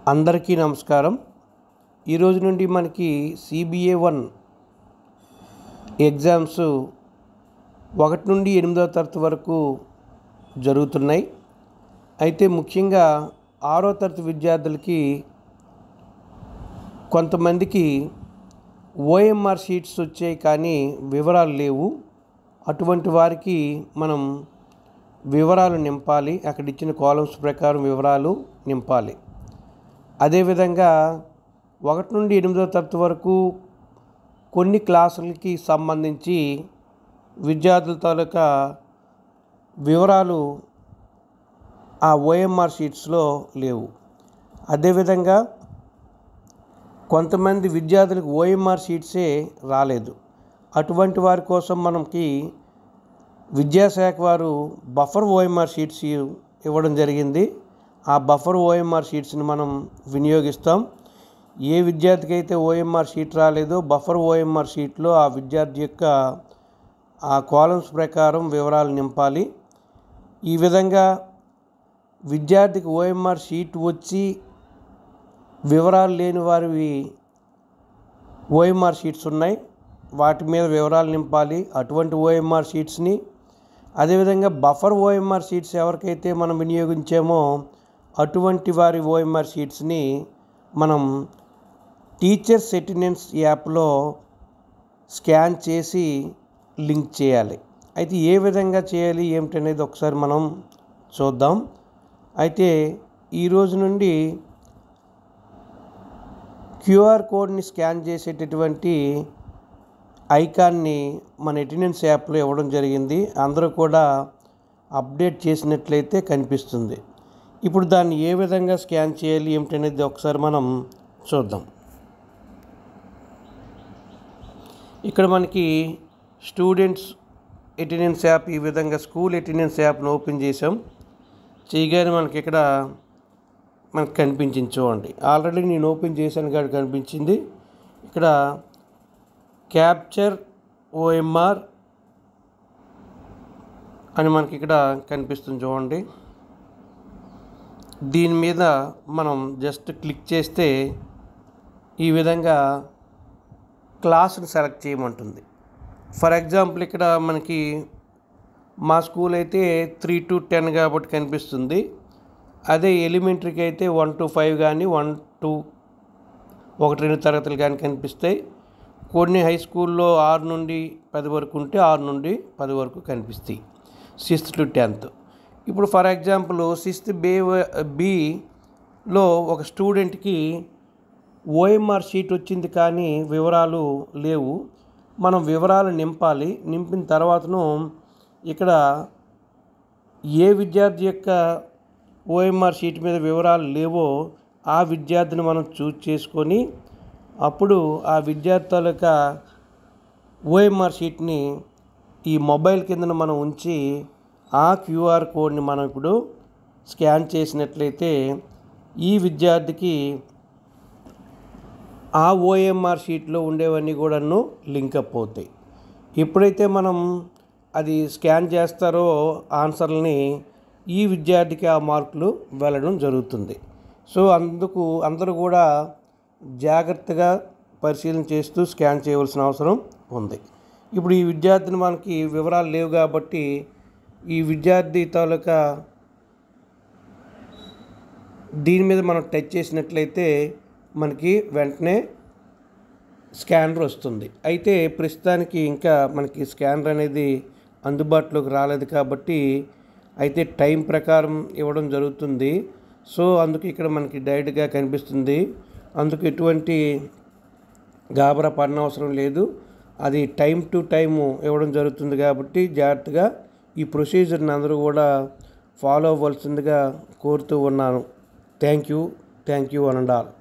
అందరికీ నమస్కారం ఈరోజు నుండి మనకి సిబిఏ వన్ ఎగ్జామ్స్ ఒకటి నుండి ఎనిమిదవ తరగతి వరకు జరుగుతున్నాయి అయితే ముఖ్యంగా ఆరో తరగతి విద్యార్థులకి కొంతమందికి ఓఎంఆర్ షీట్స్ వచ్చాయి కానీ వివరాలు లేవు అటువంటి వారికి మనం వివరాలు నింపాలి అక్కడ ఇచ్చిన కాలమ్స్ ప్రకారం వివరాలు నింపాలి అదేవిధంగా ఒకటి నుండి ఎనిమిదవ తరగతి వరకు కొన్ని క్లాసులకి సంబంధించి విద్యార్థుల తాలూకా వివరాలు ఆ ఓఎంఆర్ షీట్స్లో లేవు అదేవిధంగా కొంతమంది విద్యార్థులకు ఓఎంఆర్ షీట్సే రాలేదు అటువంటి వారి కోసం మనకి విద్యాశాఖ వారు బఫర్ ఓఎంఆర్ షీట్స్ ఇవ్వడం జరిగింది ఆ బఫర్ ఓఎంఆర్ షీట్స్ని మనం వినియోగిస్తాం ఏ విద్యార్థికి అయితే ఓఎంఆర్ షీట్ రాలేదో బఫర్ ఓఎంఆర్ షీట్లో ఆ విద్యార్థి యొక్క ఆ కాలమ్స్ ప్రకారం వివరాలు నింపాలి ఈ విధంగా విద్యార్థికి ఓఎంఆర్ షీట్ వచ్చి వివరాలు లేని వారివి ఓఎంఆర్ షీట్స్ ఉన్నాయి వాటి మీద వివరాలు నింపాలి అటువంటి ఓఎంఆర్ షీట్స్ని అదేవిధంగా బఫర్ ఓఎంఆర్ షీట్స్ ఎవరికైతే మనం వినియోగించామో అటువంటి వారి ఓఎంఆర్ షీట్స్ని మనం టీచర్స్ అటెండెన్స్ యాప్లో స్కాన్ చేసి లింక్ చేయాలి అయితే ఏ విధంగా చేయాలి ఏమిటనేది ఒకసారి మనం చూద్దాం అయితే ఈరోజు నుండి క్యూఆర్ కోడ్ని స్కాన్ చేసేటటువంటి ఐకాన్ని మన అటెండెన్స్ యాప్లో ఇవ్వడం జరిగింది అందరూ కూడా అప్డేట్ చేసినట్లయితే కనిపిస్తుంది ఇప్పుడు దాన్ని ఏ విధంగా స్కాన్ చేయాలి ఏమిటనేది ఒకసారి మనం చూద్దాం ఇక్కడ మనకి స్టూడెంట్స్ అటెండెన్స్ యాప్ ఈ విధంగా స్కూల్ అటెండెన్స్ యాప్ను ఓపెన్ చేసాం చేయగానే మనకి ఇక్కడ మనకు కనిపించింది చూడండి ఆల్రెడీ నేను ఓపెన్ చేశాను కాబట్టి కనిపించింది ఇక్కడ క్యాప్చర్ ఓఎంఆర్ అని మనకి ఇక్కడ కనిపిస్తుంది చూడండి దీని మీద మనం జస్ట్ క్లిక్ చేస్తే ఈ విధంగా క్లాస్ని సెలెక్ట్ చేయమంటుంది ఫర్ ఎగ్జాంపుల్ ఇక్కడ మనకి మా స్కూల్ అయితే త్రీ టు టెన్ కాబట్టి కనిపిస్తుంది అదే ఎలిమెంటరీకి అయితే వన్ టు ఫైవ్ కానీ వన్ టు ఒకటి రెండు తరగతులు కానీ కనిపిస్తాయి కొన్ని హై స్కూల్లో ఆరు నుండి పది వరకు ఉంటే ఆరు నుండి పది వరకు కనిపిస్తాయి సిక్స్త్ టు టెన్త్ ఇప్పుడు for example sixth B below ఒక స్టూడెంట్కి ఓఎంఆర్ షీట్ వచ్చింది కానీ వివరాలు లేవు మనం వివరాలు నింపాలి నింపిన తర్వాతను ఇక్కడ ఏ విద్యార్థి యొక్క ఓఎంఆర్ షీట్ మీద వివరాలు లేవో ఆ విద్యార్థిని మనం చూజ్ చేసుకొని అప్పుడు ఆ విద్యార్థి తాలూకా ఓఎంఆర్ షీట్ని ఈ మొబైల్ కిందన మనం ఉంచి ఆ క్యూఆర్ కోడ్ని మనం ఇప్పుడు స్కాన్ చేసినట్లయితే ఈ విద్యార్థికి ఆ ఓఎంఆర్ షీట్లో ఉండేవన్నీ కూడాను లింకప్ అవుతాయి ఎప్పుడైతే మనం అది స్కాన్ చేస్తారో ఆన్సర్లని ఈ విద్యార్థికి ఆ మార్కులు వెళ్ళడం జరుగుతుంది సో అందుకు అందరూ కూడా జాగ్రత్తగా పరిశీలన చేస్తూ స్కాన్ చేయవలసిన అవసరం ఉంది ఇప్పుడు ఈ విద్యార్థిని మనకి వివరాలు లేవు కాబట్టి ఈ విద్యార్థి తాలూకా దీని మీద మనం టచ్ చేసినట్లయితే మనకి వెంటనే స్కానర్ వస్తుంది అయితే ప్రస్తుతానికి ఇంకా మనకి స్కానర్ అనేది అందుబాటులోకి రాలేదు కాబట్టి అయితే టైం ప్రకారం ఇవ్వడం జరుగుతుంది సో అందుకు ఇక్కడ మనకి డైరెక్ట్గా కనిపిస్తుంది అందుకు ఎటువంటి గాబరా పడనవసరం లేదు అది టైం టు టైము ఇవ్వడం జరుగుతుంది కాబట్టి జాగ్రత్తగా ఈ ప్రొసీజర్ని అందరూ కూడా ఫాలో అవ్వాల్సిందిగా కోరుతూ ఉన్నాను థ్యాంక్ యూ థ్యాంక్ యూ అనండాల్